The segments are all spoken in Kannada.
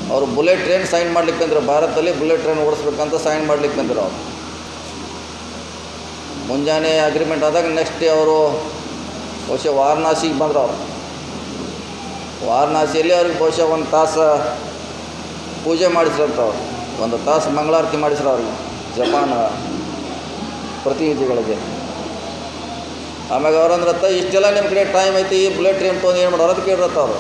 ಅವರು ಬುಲೆಟ್ ಟ್ರೈನ್ ಸೈನ್ ಮಾಡ್ಲಿಕ್ಕೆ ಬಂದರು ಭಾರತದಲ್ಲಿ ಬುಲೆಟ್ ಟ್ರೈನ್ ಓಡಿಸ್ಬೇಕಂತ ಸೈನ್ ಮಾಡ್ಲಿಕ್ಕೆ ಬಂದರು ಅವರು ಮುಂಜಾನೆ ಅಗ್ರಿಮೆಂಟ್ ಆದಾಗ ನೆಕ್ಸ್ಟ್ ಡೇ ಅವರು ಬಹುಶಃ ವಾರಣಾಸಿಗೆ ಬಂದರು ಅವರು ವಾರಣಾಸಿಯಲ್ಲಿ ಅವ್ರಿಗೆ ಬಹುಶಃ ಒಂದು ತಾಸು ಪೂಜೆ ಮಾಡಿಸ್ರಂತ ಅವ್ರು ಒಂದು ತಾಸು ಮಂಗಳಾರತಿ ಮಾಡಿಸ್ರು ಅವ್ರಿಗೆ ಜಪಾನ್ ಪ್ರತಿನಿಧಿಗಳಿಗೆ ಆಮ್ಯಾಗ ಅವ್ರಂದ್ರತ್ತ ಇಷ್ಟೆಲ್ಲ ನಿಮ್ಮ ಕಡೆ ಟೈಮ್ ಐತಿ ಈ ಬುಲೆಟ್ ಟ್ರೈನ್ ತೊಗೊಂಡು ಏನು ಮಾಡೋರು ಅಂತ ಕೇಳಿರತ್ತ ಅವರು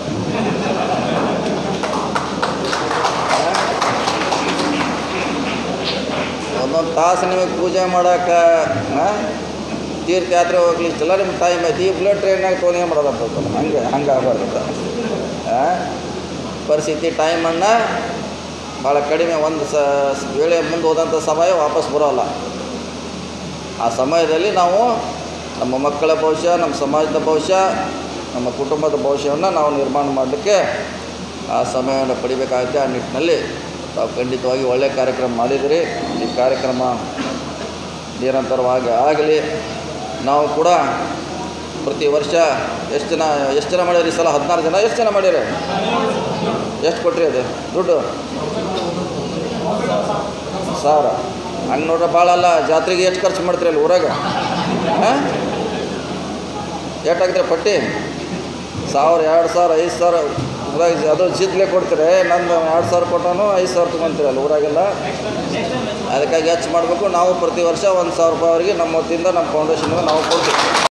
ಒಂದೊಂದು ತಾಸು ನಿಮಗೆ ಪೂಜೆ ಮಾಡೋಕೆ ತೀರ್ಥಯಾತ್ರೆ ಹೋಗ್ಲಿ ಇಷ್ಟೆಲ್ಲ ನಿಮ್ಗೆ ಟೈಮ್ ಐತಿ ಈ ಬುಲೆಟ್ ಟ್ರೈನಾಗ ತೊಗೊಂಡು ಏನು ಮಾಡೋದಂತ ಹಂಗೆ ಹಂಗೆ ಆಗಬಾರ್ದು ಪರಿಸ್ಥಿತಿ ಟೈಮನ್ನು ಭಾಳ ಕಡಿಮೆ ಒಂದು ಸ ವೇಳೆ ಮುಂದೆ ಹೋದಂಥ ಸಮಯ ವಾಪಸ್ ಬರೋಲ್ಲ ಆ ಸಮಯದಲ್ಲಿ ನಾವು ನಮ್ಮ ಮಕ್ಕಳ ಭವಿಷ್ಯ ನಮ್ಮ ಸಮಾಜದ ಭವಿಷ್ಯ ನಮ್ಮ ಕುಟುಂಬದ ಭವಿಷ್ಯವನ್ನು ನಾವು ನಿರ್ಮಾಣ ಮಾಡಲಿಕ್ಕೆ ಆ ಸಮಯವನ್ನು ಪಡಿಬೇಕಾಗುತ್ತೆ ಆ ನಿಟ್ಟಿನಲ್ಲಿ ತಾವು ಖಂಡಿತವಾಗಿ ಒಳ್ಳೆಯ ಕಾರ್ಯಕ್ರಮ ಮಾಡಿದಿರಿ ಈ ಕಾರ್ಯಕ್ರಮ ನಿರಂತರವಾಗಿ ಆಗಲಿ ನಾವು ಕೂಡ ಪ್ರತಿ ವರ್ಷ ಎಷ್ಟು ಜನ ಎಷ್ಟು ಜನ ಮಾಡ್ಯಾರ ಈ ಸಲ ಹದಿನಾರು ಜನ ಎಷ್ಟು ಜನ ಮಾಡ್ಯಾರ ಎಷ್ಟು ಕೊಟ್ರಿ ಅದು ದುಡ್ಡು ಸಾವಿರ ಹಂಗೆ ನೋಡ್ರೆ ಭಾಳ ಅಲ್ಲ ಜಾತ್ರೆಗೆ ಎಷ್ಟು ಖರ್ಚು ಮಾಡ್ತೀರಿ ಅಲ್ಲಿ ಊರಾಗ ಹಾಂ ಎಷ್ಟು ಹಾಕಿದ್ರೆ ಪಟ್ಟಿ ಸಾವಿರ ಎರಡು ಸಾವಿರ ಐದು ಸಾವಿರ ಊರಾಗ ಅದು ಜಿದ್ಲೆ ಕೊಡ್ತೀರಿ ನಂದು ಎರಡು ಸಾವಿರ ಕೊಟ್ಟನು ಐದು ಸಾವಿರ ತೊಗೊಂತೀರಿ ಅಲ್ಲಿ ಊರಾಗೆಲ್ಲ ಅದಕ್ಕಾಗಿ ಹೆಚ್ಚು ಮಾಡಬೇಕು ನಾವು ಪ್ರತಿ ವರ್ಷ ಒಂದು ಸಾವಿರ ರೂಪಾಯಿವರೆಗೆ ನಮ್ಮ ವತಿಯಿಂದ ನಮ್ಮ ಫೌಂಡೇಶನ್ಗೆ ನಾವು ಕೊಡ್ತೀವಿ